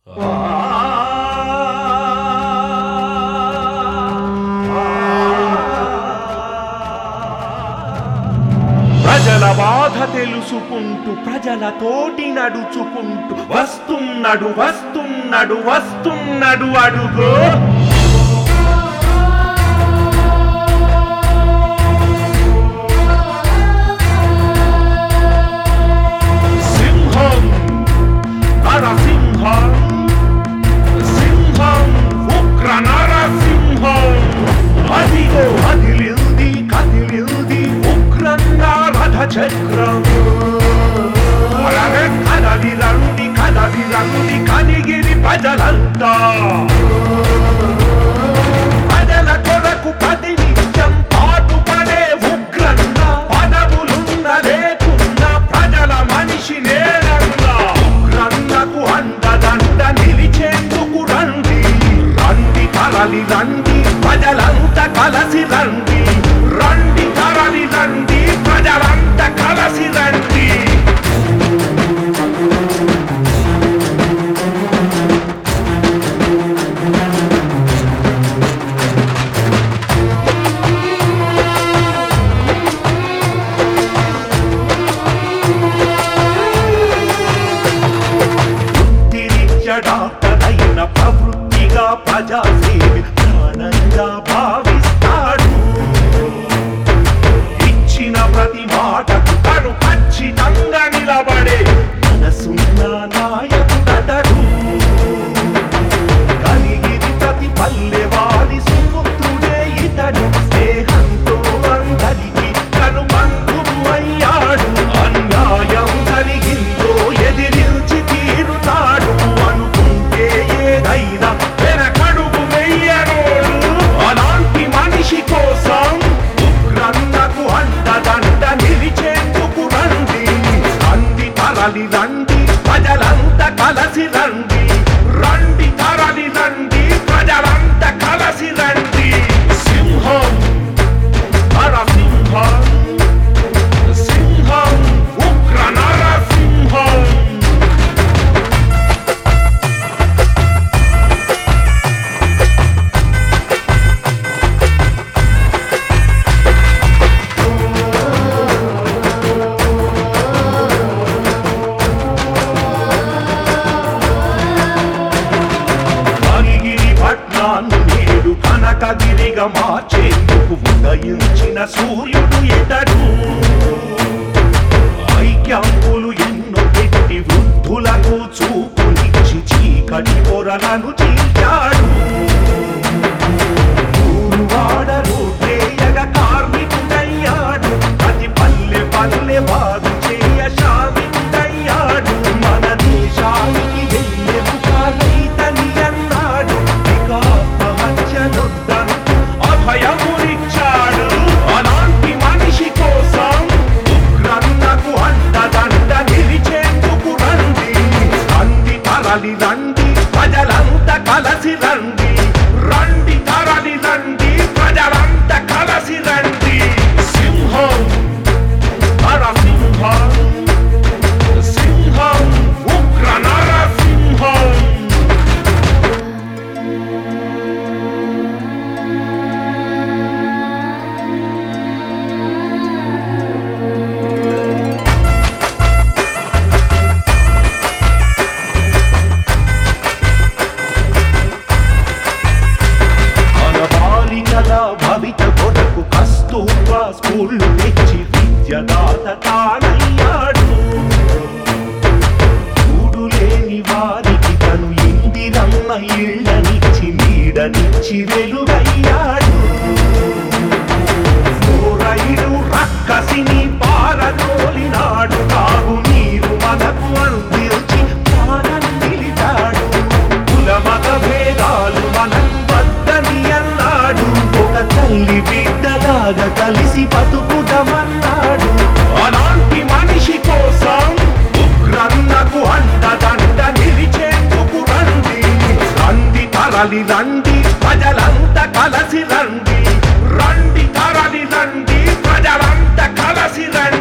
ప్రజల బాధ తెలుసుకుంటూ ప్రజలతోటి నడుచుకుంటూ వస్తున్నాడు వస్తున్నాడు వస్తున్నాడు అడుగు సింహం నరసింహం సింహం ఉగ్ర నరసింహం అదిగో అదిలింది కదిలింది ఉగ్రంగా రథ చక్రం అలాగే కదలి రండి కదలి రండి కనిగిరి ప్రజలంతా ప్రజల కొరకు పది నిత్యం పాటుపడే ఉగ్రంగా పదవులున్న లేకున్నా ప్రజల మనిషి నేరంగా ఉగ్రన్నకు అండదండ నిలిచేందుకు రండి రండి తరలి రండి ప్రజలంతా కలసి రండి రండి తరలి రండి ప్రజలంతా కలసి రండి తిరిచడాటనైన ప్రవృత్తిగా ప్రజాసేవి ప్రాణంగా భావిస్తాడు ఇచ్చిన ప్రతి మాటకు తను ఖచ్చితంగా నిలబడే మనసున్న నాయకుడతడు కలిగిరి ప్రతి పల్లె వారి సుపుత్రుడే ఇతడు స్నేహంతో అందరికి తను బంధువు అయ్యాడు అన్యాయం కలిగిందో ఎదిరించి తీరుతాడు అనుకుంటే ఏదైనా వెనకడుగు వెయ్యనోడు అలాంటి మనిషి కోసం ఉగ్రన్నకు అండదండ నిలిచేందుకు రండి రండి తరలి రండి ప్రజలంతా కలసి రండి రండి తరలి రండి ప్రజలంతా కలసి రండి సింహం నరసింహం సింహం ఉగ్ర నరసింహం మణిగిరి పట్నాన్ని నేడు కనకగిరిగా మార్చేందుకు ఉదయించిన సూర్యుడు ఎతడు ఐక్యాంపులు ఎన్నో పెట్టి వృద్ధులకు చూపునిచ్చి చీకటి పొరలను చీల్చాడు ఊరువాడ రోడ్డేయగ కార్మికుడయ్యాడు ప్రతి పల్లె పల్లె బాగు చేయ శ్రామికుడయ్యాడు మన దేశానికి వెన్నెముక రైతని అన్నాడు ఇక ఆత్మహత్యలొద్దంటూ అభయమునిచ్చాడు అలాంటి మనిషి కోసం ఉగ్రన్నకు అండదండ నిలిచేందుకు రండి రండి తరలి రండి ప్రజలంతా కలసి రండి రండి తరలి రండి ప్రజలంతా కలసి రండి సింహం నరసింహం సింహం ఉగ్ర నరసింహం మన బాలికల భవిత కొరకు కస్తూర్బా స్కూళ్ళు తెచ్చి విద్యదాత తానయ్యాడు చూడు లేని వారికి తను ఇందిరమ్మ ఇళ్ళనిచ్చి నీడనిచ్చి వెలుగయ్యాడు సూరయుడు రక్కసిని పారదోలినాడు తాగు నీరు మనకు అందించి ప్రాణం నిలిచాడు కుల మత భేదాలు మనం వద్దని అన్నాడు ఒక తల్లి బిడ్డలాగా కలిసి బతుకుదమన్నాడు అలాంటి మనిషి కోసం ఉగ్రన్నకు అండదండ నిలిచేందుకు రండి రండి తరలి రండి ప్రజలంతా కలసి రండి రండి తరలి రండి ప్రజలంతా కలసి రండి